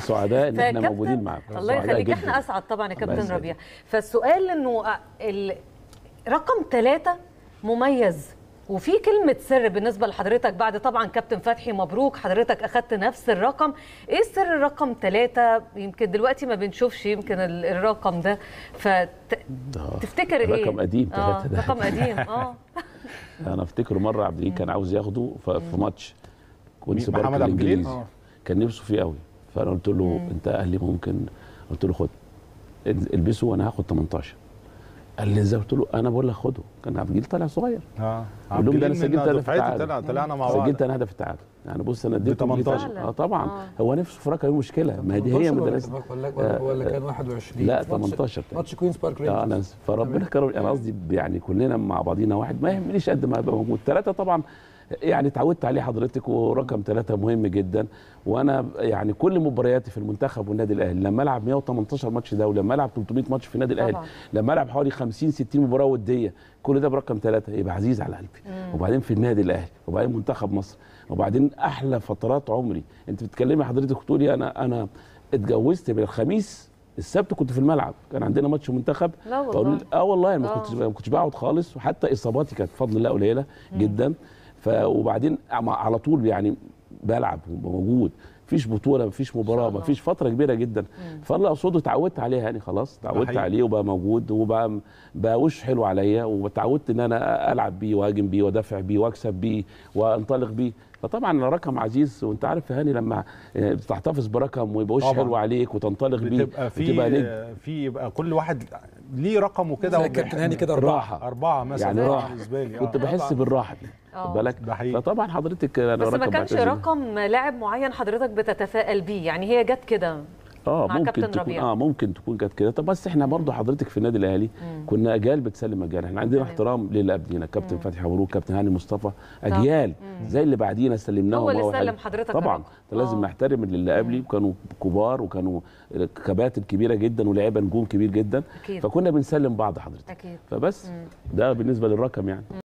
سعداء ان احنا فكابتن- موجودين معاك الله سعداء يخليك جداً. احنا اسعد طبعا يا كابتن يسعدك. ربيع فالسؤال انه ال- رقم ثلاثة مميز وفي كلمة سر بالنسبة لحضرتك بعد طبعا كابتن فتحي مبروك حضرتك أخدت نفس الرقم إيه سر الرقم ثلاثة يمكن دلوقتي ما بنشوفش يمكن ال- الرقم ده فتفتكر إيه رقم قديم آه ثلاثة ده. رقم قديم اه انا افتكر مره عبد الجليل كان عاوز ياخده ف- في ماتش كوينس مين؟ بارك محمد عبد الجليل؟ الانجليزي آه. كان نفسه فيه قوي فانا قلت له انت قال لي ممكن قلت له خد البسه وانا هاخد 18 قال لي ازاي قلت له انا بقول لك خده كان عبد الجليل طالع صغير اه قول لهم ده انا عبد الجليل سجلت من هدف دفعتي التعادل. طلع طلعنا مع بعض سجلت انا هدف التعادل يعني بص انا اديته 18. اه طبعا آه. هو نفسه في رقم مشكله ما دي هي 18 ولا مدرسه كان- ولا ولا, ولا كان 21 لا في ماتش- 18 تاني. ماتش كوينز بارك اه انا رينجرز آسف. فربنا كرم انا قصدي يعني كلنا مع بعضينا واحد ما يهمنيش قد ما ابقى موجود ثلاثه طبعا يعني اتعودت عليه حضرتك ورقم ثلاثه مهم جدا وانا يعني كل مبارياتي في المنتخب والنادي الاهلي لما العب 118 ماتش دولي لما العب 300 ماتش في النادي الاهلي طبعاً. لما العب حوالي 50 60 مباراه وديه كل ده برقم ثلاثه يبقى عزيز على قلبي وبعدين في النادي الاهلي وبعدين منتخب مصر وبعدين احلى فترات عمري انت بتتكلمي حضرتك بتقولي انا انا اتجوزت من الخميس السبت كنت في الملعب كان عندنا ماتش منتخب لا والله. فأقول اه والله ما آه. كنتش ما كنتش بقعد خالص وحتى اصاباتي كانت بفضل الله قليله جدا ف وبعدين مع- على طول يعني بلعب وموجود مفيش بطوله مفيش مباراه الله. مفيش فتره كبيره جدا فالله اقصده اتعودت عليها يعني خلاص اتعودت حقيقي. عليه وبقى موجود وبقى بقى وش حلو عليا وتعودت ان انا العب بيه واهاجم بيه وادافع بيه واكسب بيه وانطلق بيه فطبعا رقم عزيز وانت عارف يا هاني لما آه، بتحتفظ برقم ويبقى وش طبعاً. حلو عليك وتنطلق بيه بتبقى وتبقى نجم في في يبقى كل واحد ليه رقمه كده زي وبيح- كابتن هاني كده اربعه راحه أربعة مثلا يعني يعني راحة. بالنسبة لي كنت آه. بحس بالراحه دي آه. خد بالك ده حقيقي. فطبعا حضرتك انا بس ما رقم كانش بعتز بيه. رقم لاعب معين حضرتك بتتفائل بيه يعني هي جت كده اه مع ممكن كابتن تكون ربيع. اه ممكن تكون كانت كده طب بس احنا برضو حضرتك في النادي الاهلي كنا اجيال بتسلم اجيال احنا عندنا تمام. احترام للي قبلينا كابتن فتحي مبروك كابتن هاني مصطفى اجيال زي اللي بعدينا سلمناهم هو اللي وهو سلم حلو. حضرتك طبعا الرقم. لازم آه. نحترم اللي قبلي وكانوا كبار وكانوا كباتن كبيره جدا ولاعيبه نجوم كبير جدا أكيد. فكنا بنسلم بعض حضرتك اكيد فبس ده بالنسبه للرقم يعني